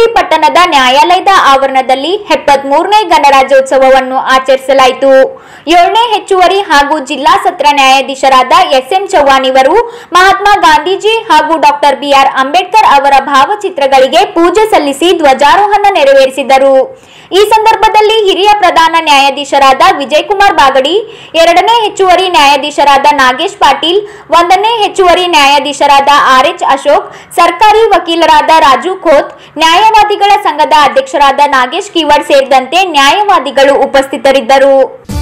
ಚಿಕ್ಕೋಡಿ ಪಟ್ಟಣದ ನ್ಯಾಯಾಲಯದ ಆವರಣದಲ್ಲಿ ಎಪ್ಪತ್ತ್ ಮೂರನೇ ಗಣರಾಜ್ಯೋತ್ಸವವನ್ನು ಆಚರಿಸಲಾಯಿತು ಏಳನೇ ಹೆಚ್ಚುವರಿ ಹಾಗೂ ಜಿಲ್ಲಾ ಸತ್ರ ನ್ಯಾಯಾಧೀಶರಾದ ಎಸ್ಎಂ ಚೌಹಾಣ್ ಇವರು ಮಹಾತ್ಮ ಗಾಂಧೀಜಿ ಹಾಗೂ ಡಾಕ್ಟರ್ ಬಿಆರ್ ಅಂಬೇಡ್ಕರ್ ಅವರ ಭಾವಚಿತ್ರಗಳಿಗೆ ಪೂಜೆ ಸಲ್ಲಿಸಿ ಧ್ವಜಾರೋಹಣ ನೆರವೇರಿಸಿದರು ಈ ಸಂದರ್ಭದಲ್ಲಿ ಹಿರಿಯ ಪ್ರಧಾನ ನ್ಯಾಯಾಧೀಶರಾದ ವಿಜಯಕುಮಾರ್ ಬಾಗಡಿ ಎರಡನೇ ಹೆಚ್ಚುವರಿ ನ್ಯಾಯಾಧೀಶರಾದ ನಾಗೇಶ್ ಪಾಟೀಲ್ ಒಂದನೇ ಹೆಚ್ಚುವರಿ ನ್ಯಾಯಾಧೀಶರಾದ ಆರ್ ಎಚ್ ಅಶೋಕ್ ಸರ್ಕಾರಿ ವಕೀಲರಾದ ರಾಜು ಖೋತ್ ನ್ಯಾಯವಾದಿಗಳ ಸಂಘದ ಅಧ್ಯಕ್ಷರಾದ ನಾಗೇಶ್ ಕಿವಡ್ ಸೇರಿದಂತೆ ನ್ಯಾಯವಾದಿಗಳು ಉಪಸ್ಥಿತರಿದ್ದರು